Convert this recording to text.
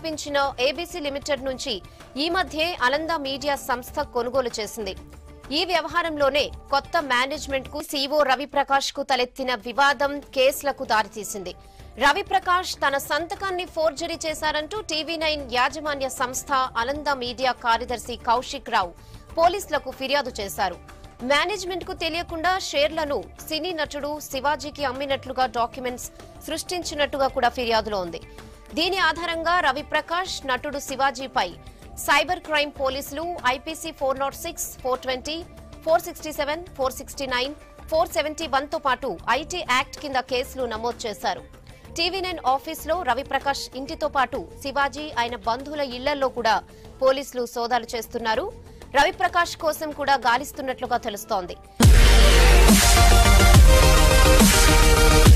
స్థాపించిన ABC limited నుంచి ఈ మధ్యే అలంద మీడియా సంస్థ కొనుగోలు చేసింది ఈ వ్యవహారంలోనే కొత్త మేనేజ్మెంట్ కు సీఓ రవిప్రకాష్ కు తలెత్తిన వివాదం కేసులకు దారితీసింది రవిప్రకాష్ తన సంతకాన్ని ఫోర్జరీ చేశారంటూ టీవీ నైన్ యాజమాన్య సంస్థ అనంద మీడియా కార్యదర్శి కౌశిక్ రావు పోలీసులకు ఫిర్యాదు చేశారు మేనేజ్మెంట్ కు తెలియకుండా షేర్లను సినీ నటుడు శివాజీకి అమ్మినట్లుగా డాక్యుమెంట్స్ సృష్టించినట్టుగా కూడా ఫిర్యాదులో ఉంది దీని ఆధారంగా రవిప్రకాష్ నటుడు శివాజీపై సైబర్ క్రైమ్ పోలీసులు IPC four not six four twenty four sixty seven four sixty nine four seventy one తో పాటు ఐటీ యాక్ట్ కింద కేసులు నమోదు చేశారు టీవీ నైన్ ఆఫీసులో రవిప్రకాష్ ఇంటితో పాటు శివాజీ ఆయన బంధువుల ఇళ్లలో కూడా పోలీసులు సోదాలు చేస్తున్నారు రవిప్రకాష్ కోసం కూడా గాలిస్తున్నట్లుగా తెలుస్తోంది